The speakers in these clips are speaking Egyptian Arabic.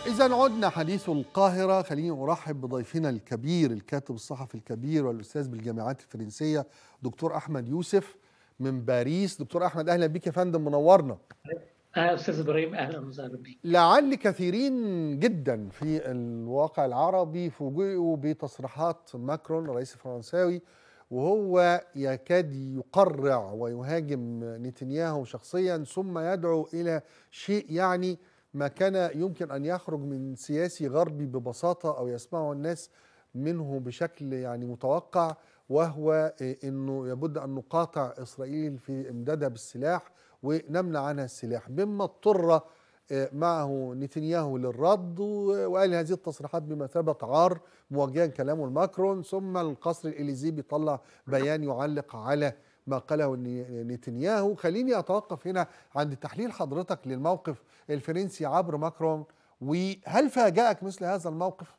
إذا عدنا حديث القاهرة خليني أرحب بضيفنا الكبير الكاتب الصحفي الكبير والأستاذ بالجامعات الفرنسية دكتور أحمد يوسف من باريس دكتور أحمد أهلا بك يا فندم منورنا أهلا أستاذ إبراهيم أهلا وسهلا بك لعل كثيرين جدا في الواقع العربي فوجئوا بتصريحات ماكرون الرئيس الفرنساوي وهو يكاد يقرع ويهاجم نتنياهو شخصيا ثم يدعو إلى شيء يعني ما كان يمكن ان يخرج من سياسي غربي ببساطه او يسمعه الناس منه بشكل يعني متوقع وهو انه لابد ان نقاطع اسرائيل في امدادها بالسلاح ونمنع عنها السلاح مما اضطر معه نتنياهو للرد وقال هذه التصريحات بمثابه عار موجها كلامه لماكرون ثم القصر الاليزي بيطلع بيان يعلق على ما قاله نتنياهو خليني أتوقف هنا عند تحليل حضرتك للموقف الفرنسي عبر ماكرون وهل فاجأك مثل هذا الموقف؟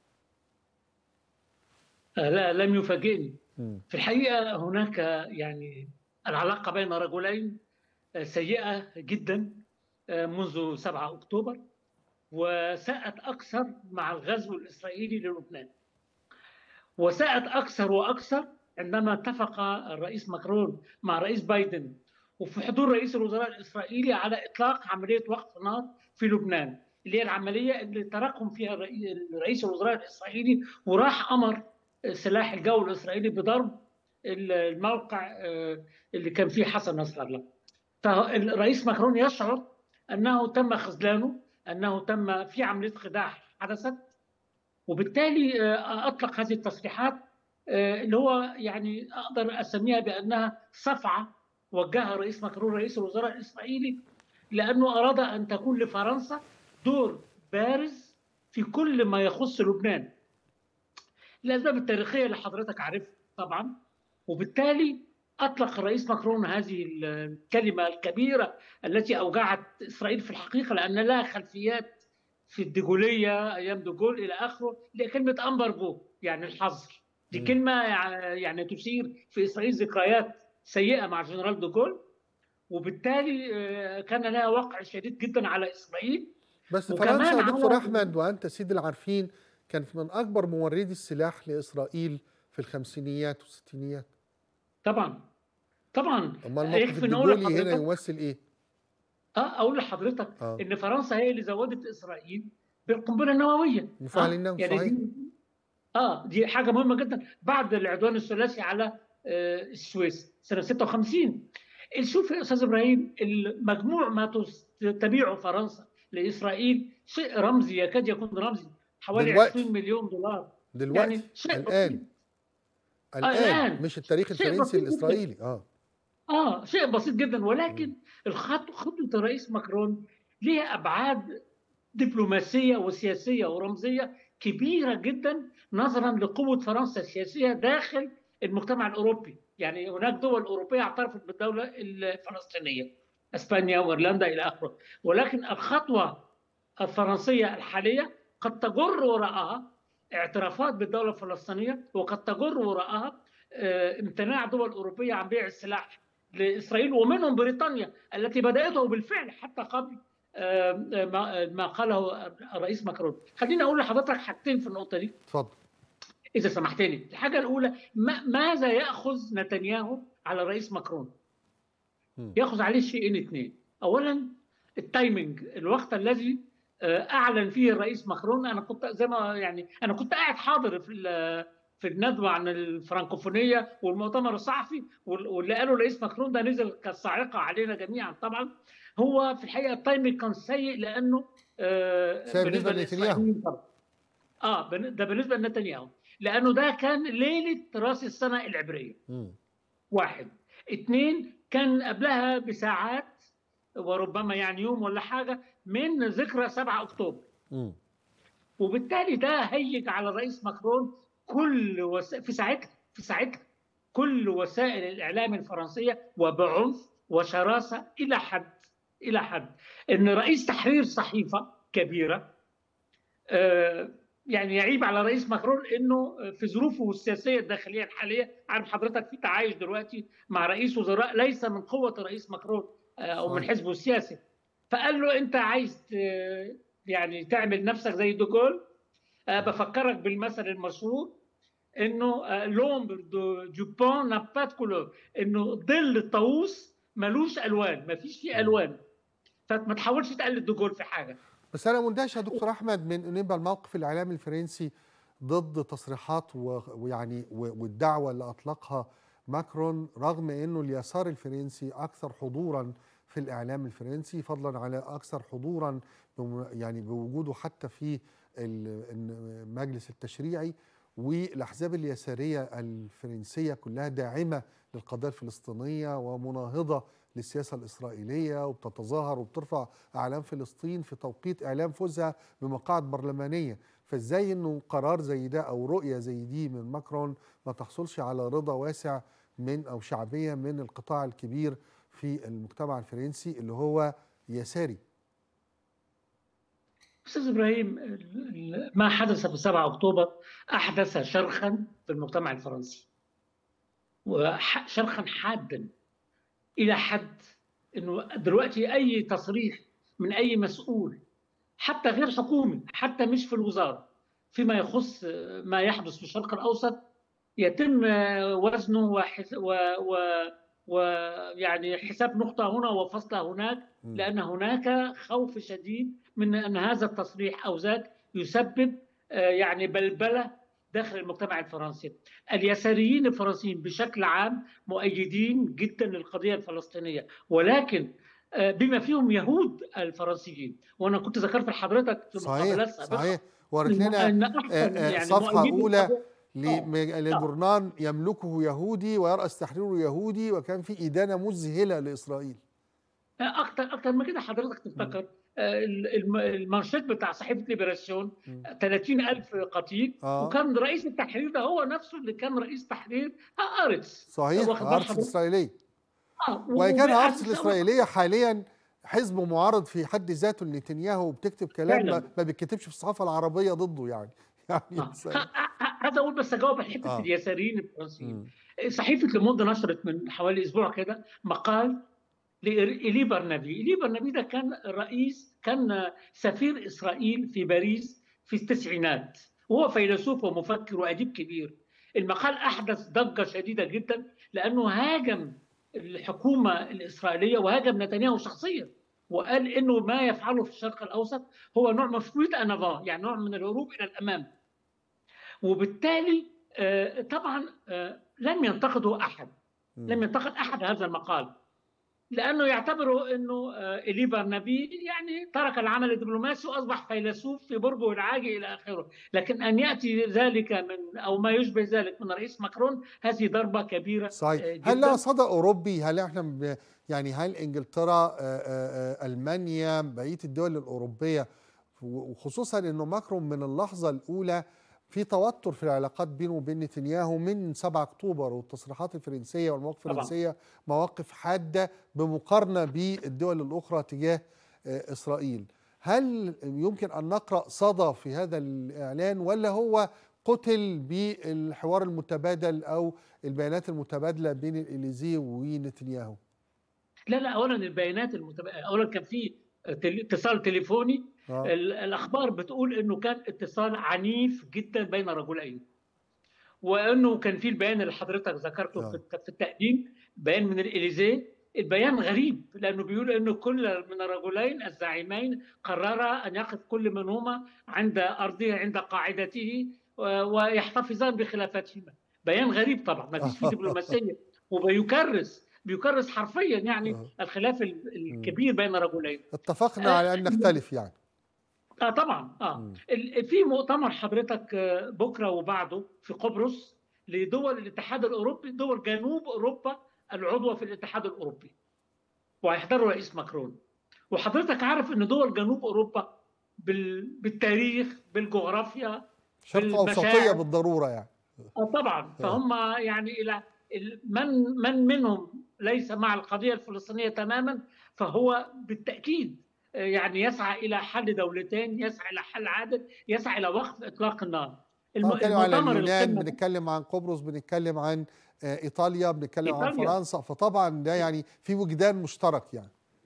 لا لم يفاجئني في الحقيقة هناك يعني العلاقة بين رجلين سيئة جدا منذ 7 أكتوبر وساءت أكثر مع الغزو الإسرائيلي للبنان وساءت أكثر وأكثر عندما اتفق الرئيس ماكرون مع رئيس بايدن وفي حضور رئيس الوزراء الاسرائيلي على اطلاق عمليه وقف نار في لبنان اللي هي العمليه اللي ترقم فيها رئيس الوزراء الاسرائيلي وراح امر سلاح الجو الاسرائيلي بضرب الموقع اللي كان فيه حسن نصر الله فالرئيس ماكرون يشعر انه تم خذلانه انه تم في عمليه خداع حدثت وبالتالي اطلق هذه التصريحات اللي هو يعني اقدر اسميها بانها صفعه وجهها رئيس ماكرون رئيس الوزراء الاسرائيلي لانه اراد ان تكون لفرنسا دور بارز في كل ما يخص لبنان. الاسباب التاريخيه اللي حضرتك عارفها طبعا وبالتالي اطلق الرئيس ماكرون هذه الكلمه الكبيره التي اوجعت اسرائيل في الحقيقه لان لها خلفيات في الديجوليه ايام دوجول الى اخره لكلمه امبرجو يعني الحظر. دي كلمة يعني تثير في إسرائيل ذكريات سيئة مع جنرال دوغول وبالتالي كان لها وقع شديد جدا على إسرائيل بس فرنسا يا دكتور أحمد وأنت سيد العارفين كانت من أكبر موردي السلاح لإسرائيل في الخمسينيات والستينيات طبعا طبعا أما الموقف الدولي هنا يمثل إيه؟ اه اقول لحضرتك آه. ان فرنسا هي اللي زودت اسرائيل بالقنبله النوويه مفاعل النووي يعني صحيح اه دي حاجه مهمه جدا بعد العدوان الثلاثي على آه السويس سنه 56 شوف يا استاذ ابراهيم المجموع ما تبيعه فرنسا لاسرائيل شيء رمزي يكاد يكون رمزي حوالي دلوقتي. 20 مليون دولار دلوقتي يعني شيء الآن الآن الآن. مش التاريخ شيء الفرنسي بسيط جداً. الإسرائيلي اه اه شيء بسيط جدا ولكن الخط خطوه الرئيس ماكرون ليها ابعاد دبلوماسيه وسياسيه ورمزيه كبيره جدا نظرا لقوه فرنسا السياسيه داخل المجتمع الاوروبي، يعني هناك دول اوروبيه اعترفت بالدوله الفلسطينيه اسبانيا وايرلندا الى اخره، ولكن الخطوه الفرنسيه الحاليه قد تجر وراءها اعترافات بالدوله الفلسطينيه وقد تجر وراءها آه، امتناع دول اوروبيه عن بيع السلاح لاسرائيل ومنهم بريطانيا التي بداته بالفعل حتى قبل آه، ما ما قاله الرئيس ماكرون. خليني اقول لحضرتك حاجتين في النقطه دي اتفضل اذا سمحت لي. الحاجه الاولى ما ماذا ياخذ نتنياهو على الرئيس ماكرون؟ مم. ياخذ عليه شيئين اثنين. اولا التايمنج الوقت الذي آه، اعلن فيه الرئيس ماكرون انا كنت زي ما يعني انا كنت قاعد حاضر في ال- في الندوه عن الفرنكوفونيه والمؤتمر الصحفي وال- واللي قاله الرئيس ماكرون ده نزل كالصاعقه علينا جميعا طبعا هو في الحقيقه التايمنج كان سيء لانه آه، سيء بالنسبة لنتنياهو. للإسرائيليين طبعاً. اه بن- ده بالنسبه لنتنياهو لانه ده كان ليله راس السنه العبريه مم. واحد اثنين كان قبلها بساعات وربما يعني يوم ولا حاجه من ذكرى 7 اكتوبر مم. وبالتالي ده هيج على الرئيس ماكرون كل وس... في ساعتها في ساعتها كل وسائل الاعلام الفرنسيه وبعنف وشراسه الى حد الى حد ان رئيس تحرير صحيفه كبيره آه، يعني يعيب على رئيس ماكرون انه في ظروفه السياسيه الداخليه الحاليه عارف حضرتك في تعايش دلوقتي مع رئيس وزراء ليس من قوه الرئيس ماكرون آه، او من صحيح. حزبه السياسي فقال له انت عايز ت- يعني تعمل نفسك زي دوغول أه بفكرك بالمثل المشهور انه لومبر دو جوبون n'a pas de couleur انه ظل الطاووس ملوش الوان ما فيش فيه الوان فما تحاولش تقلد دوغول في حاجه بس انا مندهش يا دكتور احمد من ان يبقى الموقف الاعلامي الفرنسي ضد تصريحات ويعني والدعوه اللي اطلقها ماكرون رغم انه اليسار الفرنسي اكثر حضورا في الاعلام الفرنسي فضلا على اكثر حضورا يعني بوجوده حتى في المجلس التشريعي والاحزاب اليساريه الفرنسيه كلها داعمه للقضيه الفلسطينيه ومناهضه للسياسه الاسرائيليه وبتتظاهر وبترفع اعلام فلسطين في توقيت اعلام فوزها بمقاعد برلمانيه فازاي انه قرار زي ده او رؤيه زي دي من ماكرون ما تحصلش على رضا واسع من او شعبيه من القطاع الكبير في المجتمع الفرنسي اللي هو يساري استاذ ابراهيم ما حدث في 7 اكتوبر احدث شرخا في المجتمع الفرنسي وشرخا حادا الى حد انه دلوقتي اي تصريح من اي مسؤول حتى غير حكومي حتى مش في الوزاره فيما يخص ما يحدث في الشرق الاوسط يتم وزنه وحس و و ويعني حساب نقطة هنا وفصلة هناك لأن هناك خوف شديد من أن هذا التصريح أو ذاك يسبب يعني بلبلة داخل المجتمع الفرنسي اليساريين الفرنسيين بشكل عام مؤيدين جدا للقضية الفلسطينية ولكن بما فيهم يهود الفرنسيين وانا كنت ذكرت لحضرتك في صحيح صحيح ورت لنا يعني صفحه اولى لجورنان يملكه يهودي ويرأس تحريره يهودي وكان في إدانة مذهلة لإسرائيل أكتر أكتر من كده حضرتك تفتكر المانشيت بتاع صحيفة ليبراسيون 30000 قتيل آه. وكان رئيس التحرير ده هو نفسه اللي كان رئيس تحرير هارتس صحيح هارتس الإسرائيلية آه. وكان هارتس الإسرائيلية حاليا حزب معارض في حد ذاته لنتنياهو وبتكتب كلام ما بيتكتبش في الصحافة العربية ضده يعني يعني عايز اقول بس اجاوب على حته آه. اليساريين الفرنسيين صحيفه لوموند نشرت من حوالي اسبوع كده مقال لإيلي برنابي إيلي برنابي ده كان رئيس كان سفير إسرائيل في باريس في التسعينات وهو فيلسوف ومفكر وأديب كبير المقال أحدث ضجة شديدة جدا لأنه هاجم الحكومة الإسرائيلية وهاجم نتنياهو شخصيا وقال انه ما يفعله في الشرق الاوسط هو نوع من فويت انافا يعني نوع من الهروب الى الامام وبالتالي طبعا لم ينتقده احد لم ينتقد احد هذا المقال لانه يعتبروا انه ايلي برنابي يعني ترك العمل الدبلوماسي واصبح فيلسوف في برجه العاجي الى اخره، لكن ان ياتي ذلك من او ما يشبه ذلك من رئيس ماكرون هذه ضربه كبيره صحيح، جداً. هل لها صدى اوروبي؟ هل احنا يعني هل انجلترا المانيا بقيه الدول الاوروبيه وخصوصا انه ماكرون من اللحظه الاولى في توتر في العلاقات بينه وبين نتنياهو من 7 اكتوبر والتصريحات الفرنسيه والمواقف الفرنسيه مواقف حاده بمقارنه بالدول الاخرى تجاه اسرائيل. هل يمكن ان نقرا صدى في هذا الاعلان ولا هو قتل بالحوار المتبادل او البيانات المتبادله بين الاليزيه ونتنياهو؟ لا لا اولا البيانات المتبادله اولا كان في اتصال تليفوني آه. الاخبار بتقول انه كان اتصال عنيف جدا بين رجلين وانه كان في البيان اللي حضرتك ذكرته آه. في التقديم بيان من الاليزيه البيان غريب لانه بيقول انه كل من الرجلين الزعيمين قررا ان يقف كل منهما عند ارضه عند قاعدته ويحتفظان بخلافتهما بيان غريب طبعا ما فيش فيه دبلوماسيه وبيكرس بيكرس حرفيا يعني آه. الخلاف الكبير بين رجلين اتفقنا آه على ان نختلف يعني اه طبعا اه م. في مؤتمر حضرتك بكره وبعده في قبرص لدول الاتحاد الاوروبي دول جنوب اوروبا العضوه في الاتحاد الاوروبي وهيحضروا رئيس ماكرون وحضرتك عارف ان دول جنوب اوروبا بال... بالتاريخ بالجغرافيا شرق اوسطيه بالضروره يعني اه طبعا فهم يعني الى من من منهم ليس مع القضيه الفلسطينيه تماما فهو بالتاكيد يعني يسعى الى حل دولتين يسعى الى حل عادل يسعى الى وقف اطلاق النار بنتكلم على اليونان بنتكلم عن قبرص بنتكلم عن ايطاليا بنتكلم إيطاليا. عن فرنسا فطبعا ده يعني في وجدان مشترك يعني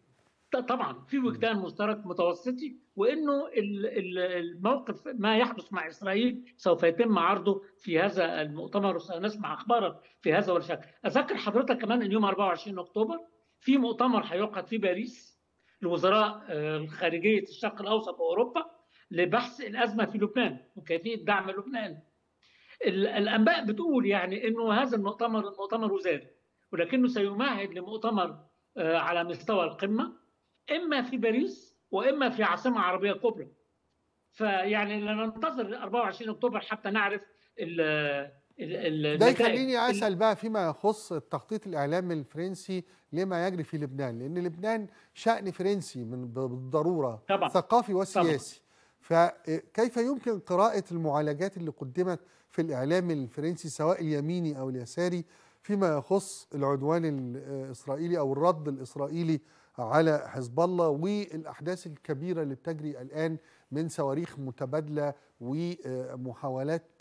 طبعا في وجدان مشترك متوسطي وانه الموقف ما يحدث مع اسرائيل سوف يتم عرضه في هذا المؤتمر وسنسمع اخبارا في هذا والشكل اذكر حضرتك كمان ان يوم 24 اكتوبر في مؤتمر هيعقد في باريس لوزراء خارجيه الشرق الاوسط واوروبا لبحث الازمه في لبنان وكيفيه دعم لبنان الانباء بتقول يعني انه هذا المؤتمر مؤتمر وزاري ولكنه سيمهد لمؤتمر على مستوى القمه اما في باريس واما في عاصمه عربيه كبرى فيعني ننتظر 24 اكتوبر حتى نعرف ال ال ده يخليني اسال بقى فيما يخص التخطيط الاعلامي الفرنسي لما يجري في لبنان لان لبنان شان فرنسي من بالضروره طبعا. ثقافي وسياسي طبعا. فكيف يمكن قراءه المعالجات اللي قدمت في الاعلام الفرنسي سواء اليميني او اليساري فيما يخص العدوان الاسرائيلي او الرد الاسرائيلي على حزب الله والاحداث الكبيره اللي بتجري الان من صواريخ متبادله ومحاولات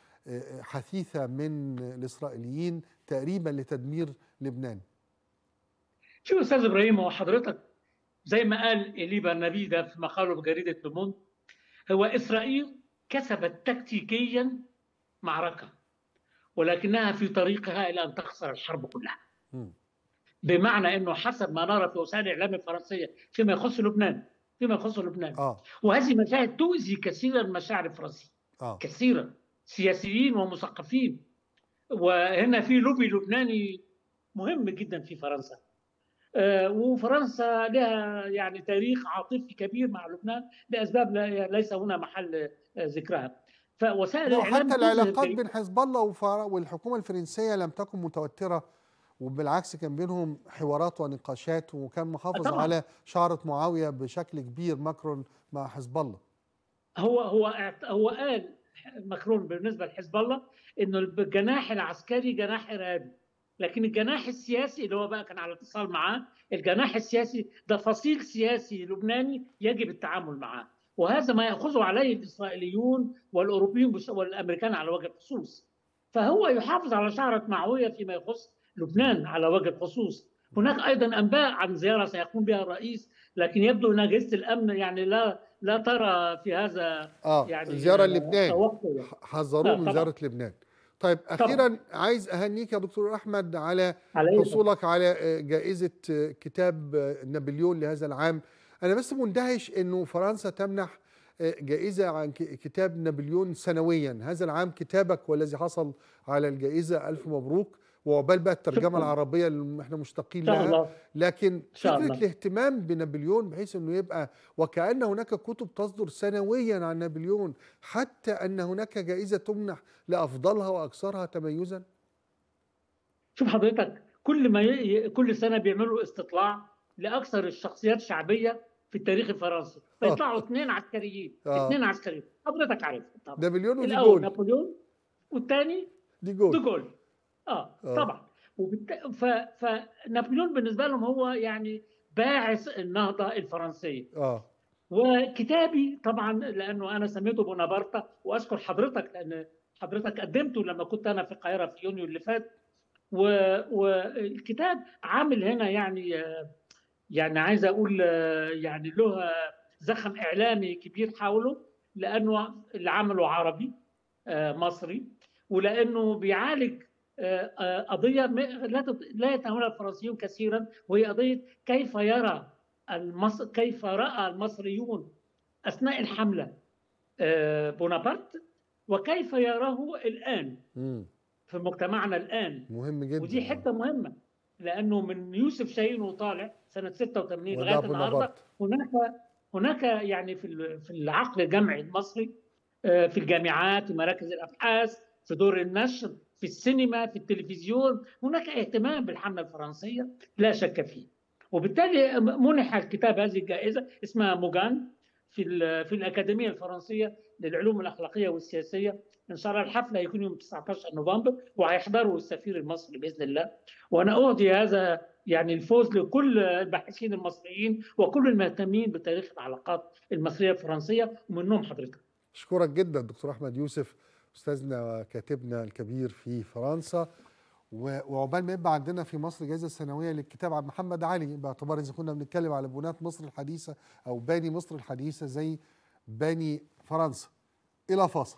حثيثه من الاسرائيليين تقريبا لتدمير لبنان. شوف استاذ ابراهيم هو حضرتك زي ما قال إليبا نبيدا في مقاله بجريده لوموند هو اسرائيل كسبت تكتيكيا معركه ولكنها في طريقها الى ان تخسر الحرب كلها. م. بمعنى انه حسب ما نرى في وسائل الاعلام الفرنسيه فيما يخص لبنان فيما يخص لبنان آه. وهذه مشاهد تؤذي كثيرا المشاعر الفرنسيه آه. كثيرا سياسيين ومثقفين وهنا في لوبي لبناني مهم جدا في فرنسا آه وفرنسا لها يعني تاريخ عاطفي كبير مع لبنان لاسباب ليس هنا محل ذكرها فوسائل الاعلام حتى العلاقات بين حزب الله والحكومه الفرنسيه لم تكن متوتره وبالعكس كان بينهم حوارات ونقاشات وكان محافظ طبعا. على شعرة معاوية بشكل كبير ماكرون مع حزب الله هو هو هو قال ماكرون بالنسبة لحزب الله انه الجناح العسكري جناح ارهابي لكن الجناح السياسي اللي هو بقى كان على اتصال معاه الجناح السياسي ده فصيل سياسي لبناني يجب التعامل معاه وهذا ما ياخذه عليه الاسرائيليون والاوروبيون والامريكان على وجه الخصوص فهو يحافظ على شعرة معاوية فيما يخص لبنان على وجه الخصوص هناك ايضا انباء عن زياره سيقوم بها الرئيس لكن يبدو ان اجهزه الامن يعني لا لا ترى في هذا اه يعني زياره لبنان حذروه من زياره لبنان طيب اخيرا طبعا. عايز اهنيك يا دكتور احمد على حصولك على جائزه كتاب نابليون لهذا العام انا بس مندهش انه فرنسا تمنح جائزة عن كتاب نابليون سنويا هذا العام كتابك والذي حصل على الجائزة ألف مبروك وعقبال بقى الترجمه العربيه اللي احنا مشتاقين لها لكن فكره الاهتمام بنابليون بحيث انه يبقى وكان هناك كتب تصدر سنويا عن نابليون حتى ان هناك جائزه تمنح لافضلها واكثرها تميزا شوف حضرتك كل ما ي... كل سنه بيعملوا استطلاع لاكثر الشخصيات شعبيه في التاريخ الفرنسي فيطلعوا اثنين عسكريين آه. اثنين عسكريين حضرتك عارف طبعا نابليون ودي الاول نابليون والثاني دي جول دي جول اه, آه. طبعا وبالت... ف... فنابليون بالنسبه لهم هو يعني باعث النهضه الفرنسيه اه وكتابي طبعا لانه انا سميته بونابرتا واشكر حضرتك لان حضرتك قدمته لما كنت انا في القاهره في يونيو اللي فات و... والكتاب عامل هنا يعني يعني عايز اقول يعني له زخم اعلامي كبير حوله لانه اللي عمله عربي مصري ولانه بيعالج قضيه لا لا يتناولها الفرنسيون كثيرا وهي قضيه كيف يرى المصر كيف راى المصريون اثناء الحمله بونابرت وكيف يراه الان في مجتمعنا الان مهم جدا ودي حته مهمه لانه من يوسف شاهين وطالع سنه 86 لغايه النهارده هناك هناك يعني في في العقل الجمعي المصري في الجامعات في مراكز الابحاث في دور النشر في السينما في التلفزيون هناك اهتمام بالحمله الفرنسيه لا شك فيه وبالتالي منح الكتاب هذه الجائزه اسمها موجان في في الاكاديميه الفرنسيه للعلوم الاخلاقيه والسياسيه ان شاء الله الحفله هيكون يوم 19 نوفمبر وهيحضره السفير المصري باذن الله وانا اهدي هذا يعني الفوز لكل الباحثين المصريين وكل المهتمين بتاريخ العلاقات المصريه الفرنسيه ومنهم حضرتك. اشكرك جدا دكتور احمد يوسف استاذنا وكاتبنا الكبير في فرنسا وعقبال ما يبقى عندنا في مصر جائزه سنويه للكتاب عن محمد علي باعتبار اذا كنا بنتكلم على بنات مصر الحديثه او باني مصر الحديثه زي باني فرنسا الى فاصل